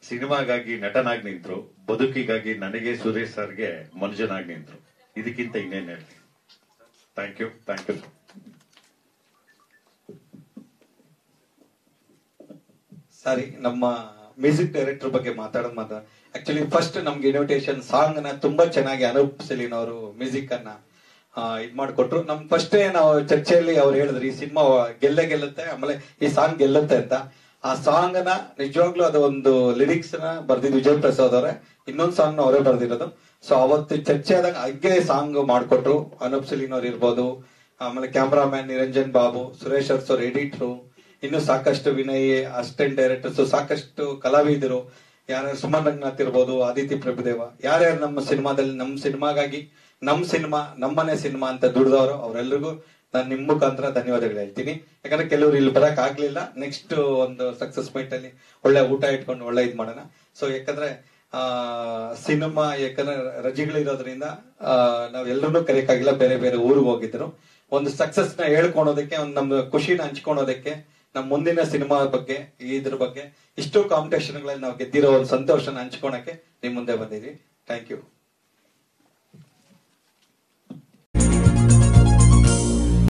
ಸಿನಿಮಾಗಾಗಿ ನಟನಾಗಿ ನಿಂತ್ರು ಬದುಕಿಗಾಗಿ ನನಗೆ ಸುರೇಶ್ ಸರ್ಗೆ ಮನುಜನಾಗಿ ನಿಂತ್ರು ಇದಕ್ಕಿಂತ ಇನ್ನೇನ್ ಹೇಳ್ತೀನಿ thank you thank you sorry ನಮ್ಮ ಮ್ಯೂಸಿಕ್ ಡೈರೆಕ್ಟರ್ ಬಗ್ಗೆ ಮಾತಾಡೋದು ಮಾತ್ರ ಆಕ್ಚುಲಿ ಫಸ್ಟ್ ನಮ್ಗೆ ಇನ್ವಿಟೇಷನ್ ಸಾಂಗ್ ನ ತುಂಬಾ ಚೆನ್ನಾಗಿ ಅನೂಪ್ ಸಲೀನ್ ಅವರು ಮ್ಯೂಸಿಕ್ ಅನ್ನ ಆ, ಇದ್ ಮಾಡ್ಕೊಟ್ರು ನಮ್ ಫಸ್ಟ್ ನಾವು ಚರ್ಚೆಯಲ್ಲಿ ಅವ್ರು ಹೇಳಿದ್ರು ಈ ಸಿನಿಮಾ ಗೆಲ್ಲೇ ಗೆಲ್ಲುತ್ತೆ ಆಮೇಲೆ ಈ ಸಾಂಗ್ ಗೆಲ್ಲುತ್ತೆ ಅಂತ ಆ ಸಾಂಗ್ ನ ನಿಜವಾಗ್ಲೂ ಅದು ಒಂದು ಲಿರಿಕ್ಸ್ ನ ಬರ್ದಿದ್ದು ವಿಜಯ್ ಪ್ರಸಾದ್ ಅವರೇ ಇನ್ನೊಂದ್ ಸಾಂಗ್ ಅವರೇ ಬರ್ದಿರೋದು ಸೊ ಅವತ್ತು ಚರ್ಚೆ ಆದಾಗ ಹಂಗೆ ಸಾಂಗ್ ಮಾಡ್ಕೊಟ್ರು ಅನೂಪ್ ಸಲೀನ್ ಅವ್ರು ಇರ್ಬೋದು ಆಮೇಲೆ ಕ್ಯಾಮ್ರಾಮ್ಯಾನ್ ನಿರಂಜನ್ ಬಾಬು ಸುರೇಶ್ ಅರ್ಸ್ ಅವ್ರ ಎಡಿಟ್ರು ಇನ್ನು ಸಾಕಷ್ಟು ವಿನಯ್ ಅಸಿಸ್ಟೆಂಟ್ ಡೈರೆಕ್ಟರ್ಸ್ ಸಾಕಷ್ಟು ಕಲಾವಿದರು ಯಾರ್ಯಾರು ಸುಮನ್ ರಂಗನಾಥ್ ಇರ್ಬೋದು ಆದಿತ್ಯ ಪ್ರಭುದೇವ ಯಾರ್ಯಾರು ನಮ್ಮ ಸಿನಿಮಾದಲ್ಲಿ ನಮ್ಮ ಸಿನಿಮಾಗಾಗಿ ನಮ್ಮ ಸಿನಿಮಾ ನಮ್ಮನೆ ಸಿನಿಮಾ ಅಂತ ದುಡ್ದವರು ಅವರೆಲ್ಲರಿಗೂ ನಾನು ನಿಮ್ ಮುಖಾಂತರ ಧನ್ಯವಾದಗಳು ಹೇಳ್ತೀನಿ ಯಾಕಂದ್ರೆ ಕೆಲವರು ಇಲ್ಲಿ ಬರಕ್ ಆಗ್ಲಿಲ್ಲ ನೆಕ್ಸ್ಟ್ ಒಂದು ಸಕ್ಸಸ್ ಮೀಟ್ ಅಲ್ಲಿ ಒಳ್ಳೆ ಊಟ ಇಟ್ಕೊಂಡು ಒಳ್ಳೆ ಇದ್ ಮಾಡೋಣ ಸೊ ಯಾಕಂದ್ರೆ ಆ ಸಿನಿಮಾ ಯಾಕಂದ್ರೆ ರಜೆಗಳಿರೋದ್ರಿಂದ ಆ ನಾವೆಲ್ಲರೂ ಕರೆಯಕ್ಕಾಗಿಲ್ಲ ಬೇರೆ ಬೇರೆ ಊರಿಗೆ ಹೋಗಿದ್ರು ಒಂದು ಸಕ್ಸಸ್ ನ ಹೇಳ್ಕೊಳೋದಕ್ಕೆ ಒಂದು ನಮ್ಮ ಖುಷಿನ ಹಂಚ್ಕೊಳೋದಕ್ಕೆ ನಮ್ಮ ಮುಂದಿನ ಸಿನಿಮಾ ಬಗ್ಗೆ ಇದ್ರ ಬಗ್ಗೆ ಇಷ್ಟು ಕಾಂಪಿಟೇಷನ್ ಗಳಲ್ಲಿ ನಾವು ಗೆದ್ದಿರೋ ಒಂದು ಸಂತೋಷನ ಹಂಚ್ಕೊಳಕ್ಕೆ ನಿಮ್ ಮುಂದೆ ಬಂದಿದ್ವಿ ಥ್ಯಾಂಕ್ ಯು